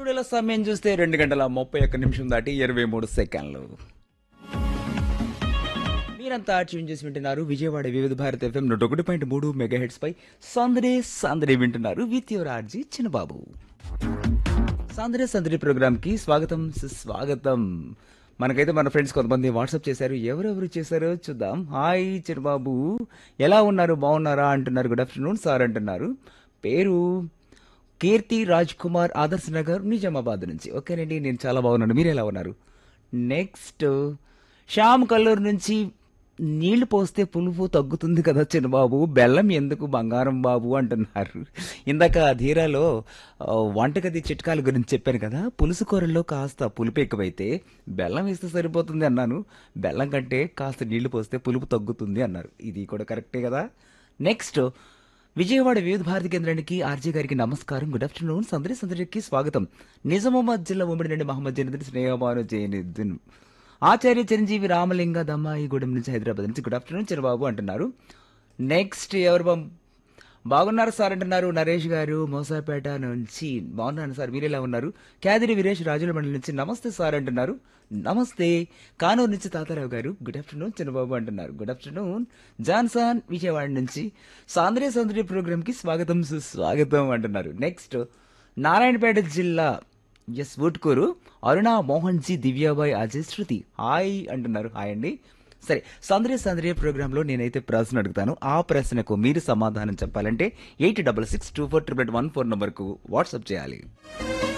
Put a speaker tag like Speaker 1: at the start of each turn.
Speaker 1: స్టూడియోలో సమయం చూస్తే రెండు గంటల ముప్పై ఒక్క నిమిషం దాటి ఇరవై మూడు సెకండ్లు మీరంతా ట్యూన్ చేసి వింటున్నారు విజయవాడ వివిధ భారత ఎఫ్ఎం నూట ఒకటి పాయింట్ మూడు మెగా హెడ్స్ పై సందడే సందడి వింటున్నారు విత్ యువర్ ఆర్జీ చిన్నబాబు సందడే సందడి ప్రోగ్రామ్ కి స్వాగతం సుస్వాగతం మనకైతే మన ఫ్రెండ్స్ కొంతమంది వాట్సాప్ చేశారు ఎవరెవరు చేశారో చూద్దాం హాయ్ చిరుబాబు ఎలా ఉన్నారు బాగున్నారా అంటున్నారు గుడ్ ఆఫ్టర్నూన్ సార్ అంటున్నారు పేరు కీర్తి రాజ్ కుమార్ ఆదర్శ్ నగర్ నిజామాబాద్ నుంచి ఓకేనండి నేను చాలా బాగున్నాను మీరు ఎలా ఉన్నారు నెక్స్ట్ శ్యామ్ కల్లూరు నుంచి నీళ్లు పోస్తే పులుపు తగ్గుతుంది కదా చిన్నబాబు బెల్లం ఎందుకు బంగారం బాబు అంటున్నారు ఇందాక ధీరాలో ఆ, వంటగది చిట్కాల గురించి చెప్పాను కదా పులుసు కూరల్లో కాస్త పులుపు ఎక్కువైతే బెల్లం వేస్తే సరిపోతుంది అన్నాను బెల్లం కంటే కాస్త నీళ్లు పోస్తే పులుపు తగ్గుతుంది అన్నారు ఇది కూడా కరెక్టే కదా నెక్స్ట్ విజయవాడ వివిధ భారతి కేంద్రానికి ఆర్జే గారికి నమస్కారం గుడ్ ఆఫ్టర్నూన్ సందడి సందడికి స్వాగతం నిజామాబాద్ జిల్లా ఉమ్మడి నుండి మహమ్మద్ జనదిన్ స్నేహబాను జయనిద్దిన్ ఆచార్య చిరంజీవి రామలింగ దమ్మాయిగూడెం నుంచి హైదరాబాద్ నుంచి గుడ్ ఆఫ్టర్నూన్ చిరబాబు అంటున్నారు నెక్స్ట్ ఎవరు బం- బాగున్నారు సార్ అంటున్నారు నరేష్ గారు మోసాపేట నుంచి బాగున్నాను సార్ మీరు ఎలా ఉన్నారు క్యాదిరి వీరేష్ రాజుల మండలి నుంచి నమస్తే సార్ అంటున్నారు నమస్తే కానూరు నుంచి తాతారావు గారు గుడ్ ఆఫ్టర్నూన్ చిన్నబాబు అంటున్నారు గుడ్ ఆఫ్టర్నూన్ జాన్సన్ విజయవాడ నుంచి సాంద్రే సౌందర్య ప్రోగ్రామ్ కి స్వాగతం సుస్వాగతం అంటున్నారు నెక్స్ట్ నారాయణపేట జిల్లా ఎస్ వుట్కూరు అరుణ మోహన్ జీ దివ్యాబాయ్ అజయ్ శృతి హాయ్ అంటున్నారు హాయ్ అండి సరే సందర్య సందర్య ప్రోగ్రాంలో నేనైతే ప్రశ్న అడుగుతాను ఆ ప్రశ్నకు మీరు సమాధానం చెప్పాలంటే eight double six two four triple one four నంబర్కు వాట్సాప్ చేయాలి